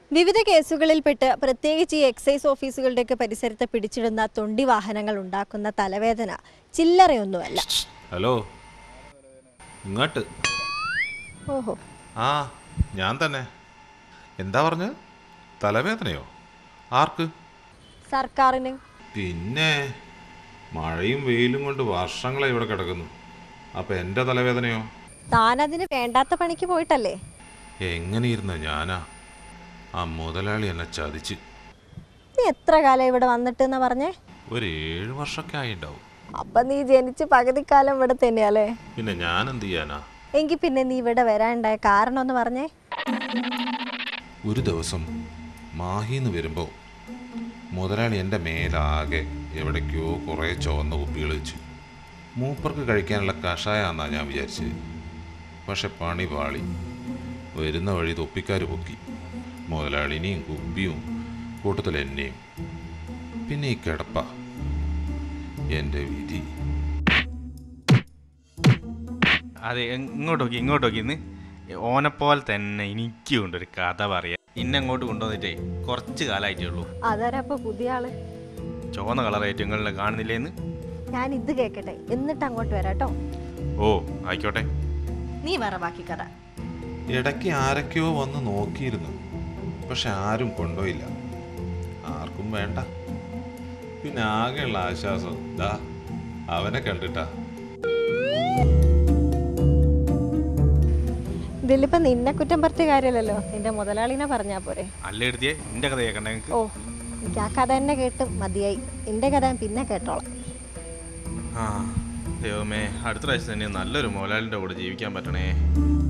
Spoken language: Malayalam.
വിവിധ കേസുകളിൽപ്പെട്ട് പ്രത്യേകിച്ച് ഈ എക്സൈസ് ഓഫീസുകളുടെയൊക്കെ പരിസരത്ത് പിടിച്ചിടുന്ന തൊണ്ടി വാഹനങ്ങൾ ഉണ്ടാക്കുന്ന തലവേദന ചില്ലറയൊന്നുമല്ല ഹലോ ഇങ്ങോട്ട് ഓഹോ ആ ഞാൻ തന്നെ എന്താ പറഞ്ഞത് തലവേദനയോ ആർക്ക് സർക്കാരിന് പിന്നെ മഴയും വെയിലും കൊണ്ട് വർഷങ്ങളായി ഇവിടെ കിടക്കുന്നു അപ്പം എൻ്റെ തലവേദനയോ താനതിന് വേണ്ടാത്ത പണിക്ക് പോയിട്ടല്ലേ എങ്ങനെയിരുന്ന ഞാനാ ആ മുതലാളി എന്നെ ചതിച്ച് നീ എത്ര കാലം ഇവിടെ വന്നിട്ട് എന്നാ പറഞ്ഞേ ഒരു ഏഴ് വർഷമൊക്കെ ആയിണ്ടാവും അപ്പൊ നീ ജനിച്ച് പകുതിക്കാലം ഇവിടെ തന്നെയല്ലേ പിന്നെ ഞാൻ എന്ത് ചെയ്യാനാ എങ്കിൽ പിന്നെ നീ ഇവിടെ വരാനുണ്ടായ കാരണം ഒന്ന് പറഞ്ഞേ ഒരു ദിവസം മാഹിന്ന് വരുമ്പോൾ മുതലാളി എൻ്റെ മേലാകെ എവിടേക്കോ കുറേ ചുവന്ന കുപ്പികൾ വെച്ചു മൂപ്പർക്ക് കഴിക്കാനുള്ള കഷായാന്നാ ഞാൻ വിചാരിച്ചത് പക്ഷെ പണി പാളി വരുന്ന വഴി തൊപ്പിക്കാർ പൊക്കി മുതലാളിനെയും കുപ്പിയും കൂട്ടത്തിൽ എന്നെയും പിന്നെ ഈ കിടപ്പ എൻ്റെ വിധി അതെ ഇങ്ങോട്ട് നോക്കി ഇങ്ങോട്ട് നോക്കി ഇന്ന് ഓനെപ്പോലെ തന്നെ എനിക്കും ഉണ്ട് ഒരു കഥ പറയാം ഇന്നെ അങ്ങോട്ട് കൊണ്ടുവന്നിട്ടേ കുറച്ച് കാലമായിട്ടേ ഉള്ളൂ അതാരാ അപ്പൊ പുതിയ ആള് ചുവന്ന കളറായിട്ട് നിങ്ങളെ കാണുന്നില്ലേന്ന് ഞാൻ ഇത് കേക്കട്ടെ എന്നിട്ട് അങ്ങോട്ട് വരാട്ടോ ഓ ആയിക്കോട്ടെ നീ പറ ബാക്കി കഥ ഇടയ്ക്ക് ആരൊക്കെയോ വന്ന് നോക്കിയിരുന്നു പക്ഷെ ആരും കൊണ്ടുപോയില്ല ആർക്കും വേണ്ട പിന്നെ ആകെയുള്ള ആശ്വാസം ദാ അവനെ കണ്ടിട്ടാ ഇതിലിപ്പോ നിന്നെ കുറ്റം പറ്റിയ കാര്യമല്ലല്ലോ നിന്റെ മുതലാളിനെ പറഞ്ഞാ പോരെ അല്ല എഴുതിയേ എൻ്റെ കഥ കേൾക്കണ്ട നിങ്ങൾക്ക് ഓ എനിക്ക് ആ കഥ തന്നെ കേട്ട് മതിയായി നിന്റെ കഥ ഞാൻ പിന്നെ കേട്ടോളാം ആ ദൈവമേ അടുത്ത പ്രാവശ്യം തന്നെ നല്ലൊരു മോലാലിൻ്റെ കൂടെ ജീവിക്കാൻ പറ്റണേ